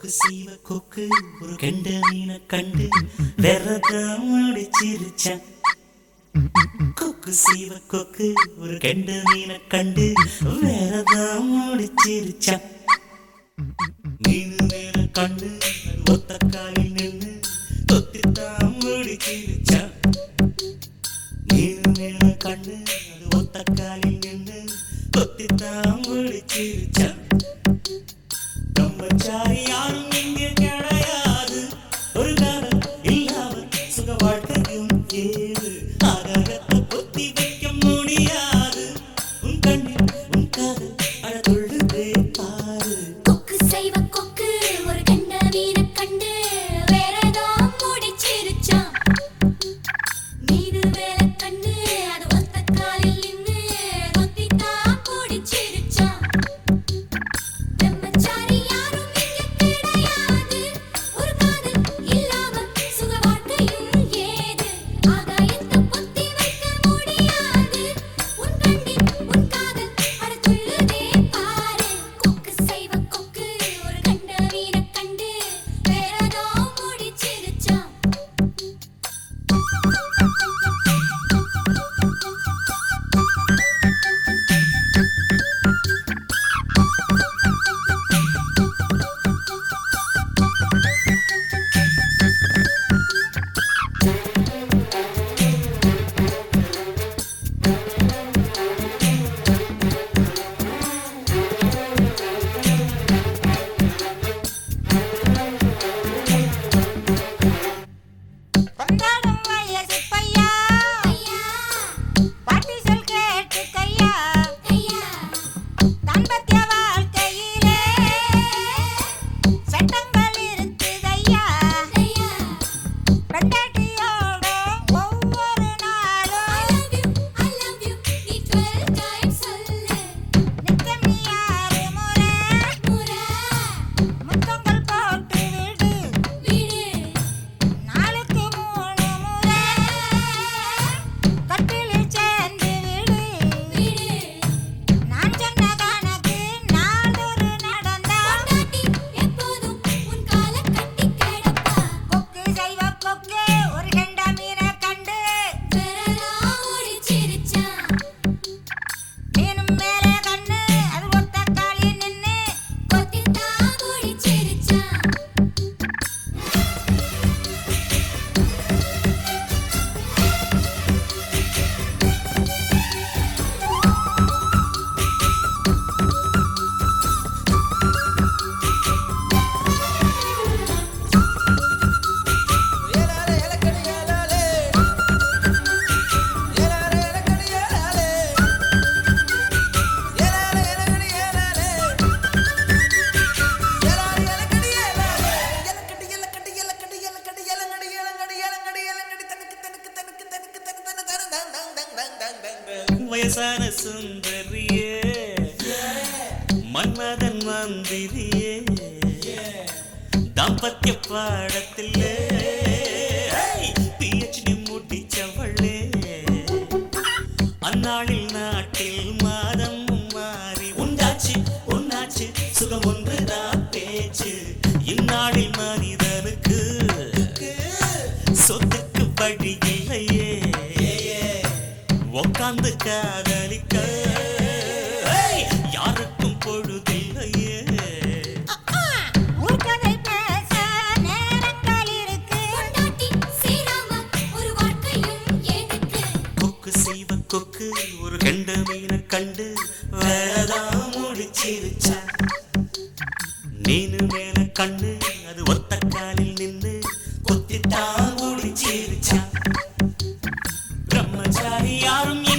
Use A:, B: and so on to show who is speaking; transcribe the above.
A: கொக்கு சீவ கொக்கு ஒரு கெண்ட மீனை கண்டு வெறதான் முடிச்சிருச்சான் கொக்கு சீவ கொக்கு ஒரு கெண்ட மீனை கண்டு வேறதான் முடிச்சிருச்சான் மீனு மேல கண்டு அது ஒத்த காலில் நின்று தொத்தித்தான் முடிச்சிருச்சான் மீனு மேல கண்டு அது ஒத்த காலில் நின்று தொத்தித்தான் முடிச்சிருச்சான் பிரம்மச்சாரி யாரும் இங்கே கிடையாது ஒரு காலம் இல்லாமல் சுக வாழ்க்கையும் ஏது ஆகாரத்தை பொத்தி வைக்க முடியாது உன் கண்ணில் உன் காதல் அழகொள்ளுதே பாரு
B: கொக்கு செய்வ கொக்கு ஒரு கண்ட மீனை கண்டு வேறதான் முடிச்சிருச்சான் மீது மேல கண்ணு அது ஒத்த காலில் நின்னு கொத்தித்தான் பிடிச்சிருச்சான் பிரம்மச்சாரி யாரும் இங்க கிடையாது ஒரு காதல் இல்லாம சுக வாழ்க்கையும் ஏது ஆகாயத்தை பொத்தி வைக்க முடியாது உன் கண்ணில் உன் காதல் அட துள்ளுதே பாரு கொக்கு செய்வ கொக்கு ஒரு கண்ட மீனை கண்டு வேறதான் முடிச்சிருச்சான்
C: கொண்டாடும் வயசு பையா
B: ஐயா
C: பாட்டி சொல் கேட்டு கையா
B: ஐயா
C: தாம்பத்திய வாழ்க்கையிலே சட்டங்கள் இருக்குதையா
B: ஐயா
C: பெண்டாட்டியோட ஒவ்வொரு
B: I
C: நாளும்
B: love you, I love you, நீ 12 times சொல்லு.
C: நித்தம் நீ ஆறு முறை
B: முறை,
C: முத்தங்கள் போட்டு விடு
B: விடு.
C: நாளுக்கு மூணு முறை கட்டிலில் சேர்ந்து விடு
B: விடு.
C: நான் சொன்ன கணக்கு நாளொரு நடந்தா
B: பொண்டாட்டி எப்போதும் உன் காலைக் கட்டிக் கிடப்பா.
C: கொக்கு செய்வ கொக்கு ஒரு கெண்ட மீனை கண்டு
B: விரலாம் ஒடிச்சிருச்சான்.
C: மீனும் மேலே கண்ணு அது ஒத்த காலில் நின்னு
B: கொத்தித்தான் பிடிச்சிருச்சான்.
A: வயசான சுந்தரியே மன்மதன் மந்திரியே தாம்பத்திய பாடத்திலே பிஹெச்டி முடிச்சவளே அந்நாளில் நாட்டில் மாதம் மாறி உண்டாச்சு உன்னாச்சு சுகம் ஒன்றுதான் பேச்சு இந்நாளில் மனிதனுக்கு சொத்துக்கு வழி இல்லையே உக்காந்து காதலிக்க ஏய், யாருக்கும் பொழுதில்லையே
C: ஊர்க்கதை பேச நேரங்கள் இருக்கு
B: பொண்டாட்டி சேராம ஒரு வாழ்க்கையும் எதுக்கு?
A: கொக்கு செய்வ கொக்கு ஒரு கண்ட மீனை கண்டு வேறதான் முடிச்சிருச்சா மீனு மேல கண்ணு அது ஒத்த காலில் நின்று கொத்தித்தான் முடிச்சிருச்சா பிரம்மச்சாரி யாரும்